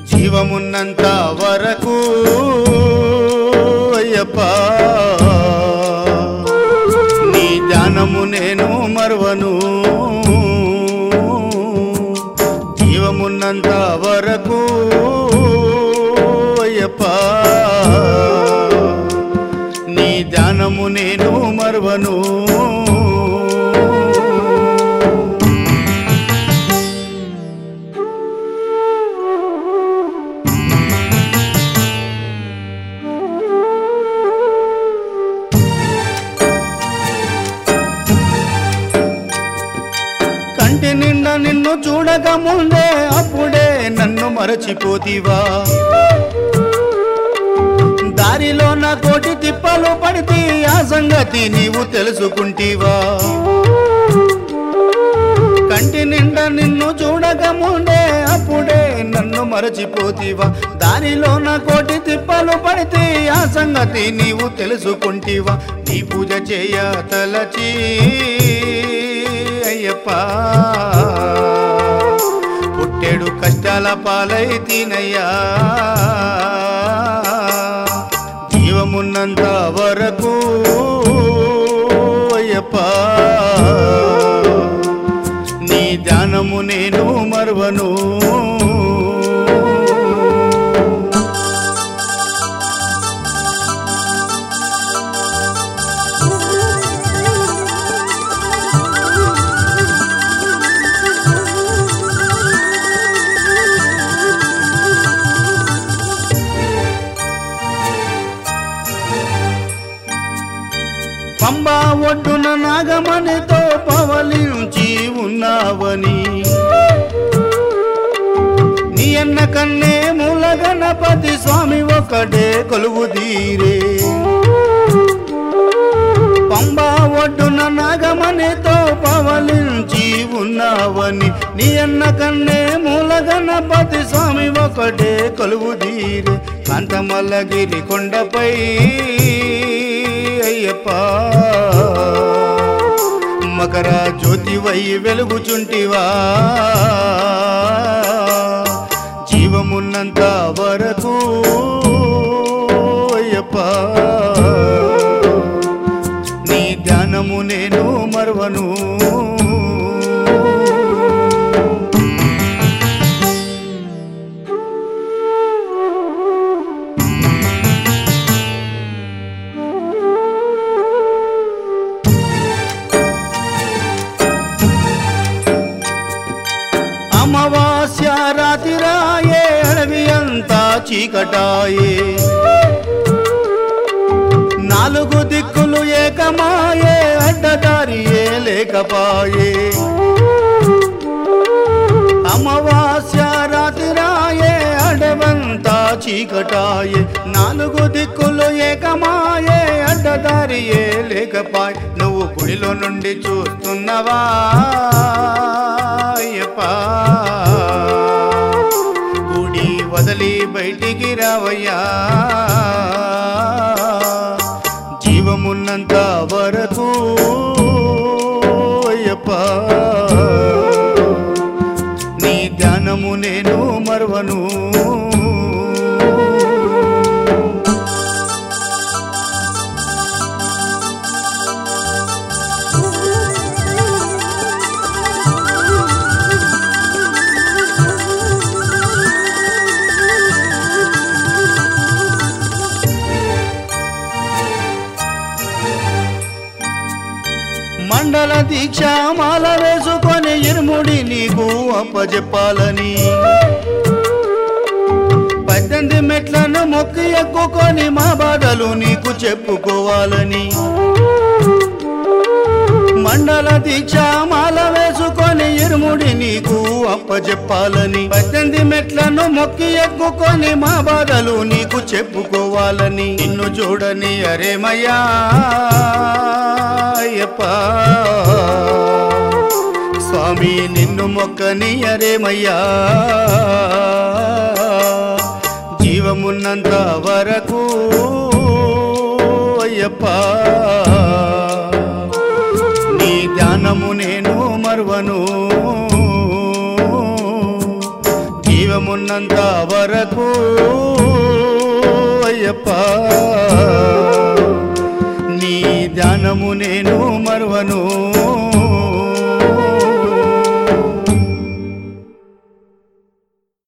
జీవమున్నంత వరకు అయ్యప్ప నీ ధ్యానము నేను మరువను జీవమున్నంత వరకు అయ్యప్ప నీ ధ్యానము నేను మరువను కంటి నిండా నిన్ను చూడక ముందే అప్పుడే నన్ను మరచిపోతివా దారిలో నా కోటి తిప్పలు పడితే ఆ సంగతి నీవు తెలుసుకుంటీవా కంటి నిండా నిన్ను చూడక ముందే అప్పుడే నన్ను మరచిపోతీవా దారిలో నా కోటి తిప్పలు పడితే ఆ సంగతి నీవు తెలుసుకుంటీవా నీ పూజ చేయ తలచి అయ్యప్ప పుట్టెడు కష్టాల పాలై తినయ్యా జీవమున్నంత వరకు అయ్యప్ప నీ ధ్యానము నేను మరువను పంబా ఒడ్డున నాగమణితో పవలించి ఉన్నావని నీ అన్న కన్నే మూల గణపతి స్వామి ఒకటే కొలువు తీరే పంబా ఒడ్డున నాగమణితో పవలించి ఉన్నావని నీ అన్న కన్నే మూల గణపతి స్వామి ఒకటే కొలువు తీరే కాంతమల్లగిరి కొండపై అయ్యప్ప మకర జ్యోతివై వెలుగుచుంటివా జీవమున్నంత వరకు అయ్యప్ప నీ ధ్యానము నేను మరువను అమావాస్య రాతిరాయే అడవి అంతా చీకటాయే నాలుగు దిక్కులు ఏకమాయే అడ్డదారియే లేకపాయే అమావాస్య రాతిరాయే అడవంతా చీకటాయే నాలుగు దిక్కులు ఏకమాయే అడ్డదారియే లేకపాయ్ నువ్వు గుడిలో నుండి చూస్తున్నవా అయ్యప్ప గుడి వదిలి బయటికి రావయ్యా జీవమున్నంత వరకు అయ్యప్ప నీ ధ్యానము నేను మరువను మండల దీక్ష మాల వేసుకొని ఇరుముడి నీకు అప్పజెప్పాలని పద్దెనిమిది మెట్లను మొక్కి ఎక్కుకొని మా బాధలు నీకు చెప్పుకోవాలని మండల దీక్ష మాల వేసుకొని ఇరుముడి నీకు అప్పజెప్పాలని పద్దెనిమిది మెట్లను మొక్కి ఎక్కుకొని మా బాధలు నీకు చెప్పుకోవాలని నిన్ను చూడని అరేమయ్యా అయ్యప్ప స్వామి నిన్ను మొక్కని అరేమయ్యా జీవమున్నంత వరకు అయ్యప్ప నీ ధ్యానము నేను మరువను జీవమున్న ఉన్నంత వరకు అయ్యప్ప నీ ధ్యానము నేను మరువను